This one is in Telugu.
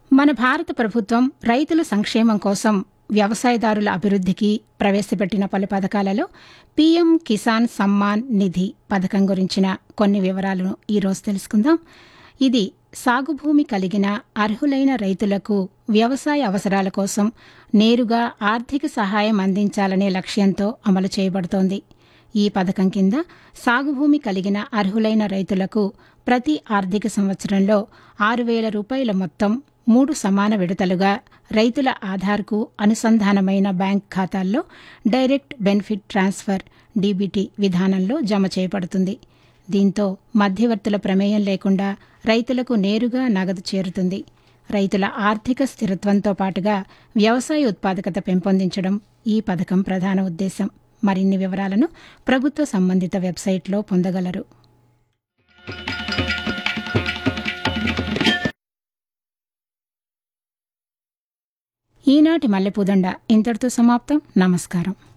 మన భారత ప్రభుత్వం రైతుల సంక్షేమం కోసం వ్యవసాయదారుల అభివృద్ధికి ప్రవేశపెట్టిన పలు పథకాలలో పీఎం కిసాన్ సమ్మాన్ నిధి పథకం గురించిన కొన్ని వివరాలను ఈరోజు తెలుసుకుందాం ఇది సాగు భూమి కలిగిన అర్హులైన రైతులకు వ్యవసాయ అవసరాల కోసం నేరుగా ఆర్థిక సహాయం అందించాలనే లక్ష్యంతో అమలు చేయబడుతోంది ఈ పథకం కింద సాగు భూమి కలిగిన అర్హులైన రైతులకు ప్రతి ఆర్థిక సంవత్సరంలో ఆరు వేల రూపాయల మొత్తం మూడు సమాన విడతలుగా రైతుల ఆధార్కు అనుసంధానమైన బ్యాంక్ ఖాతాల్లో డైరెక్ట్ బెనిఫిట్ ట్రాన్స్ఫర్ డీబీటీ విధానంలో జమ చేయబడుతుంది దీంతో మధ్యవర్తుల ప్రమేయం లేకుండా రైతులకు నేరుగా నగదు చేరుతుంది రైతుల ఆర్థిక స్థిరత్వంతో పాటుగా వ్యవసాయ ఉత్పాదకత పెంపొందించడం ఈ పథకం ప్రధాన ఉద్దేశం మరిన్ని వివరాలను ప్రభుత్వ సంబంధిత వెబ్సైట్లో పొందగలరు ఈనాటి మల్లెపూదండ ఇంతటితో సమాప్తం నమస్కారం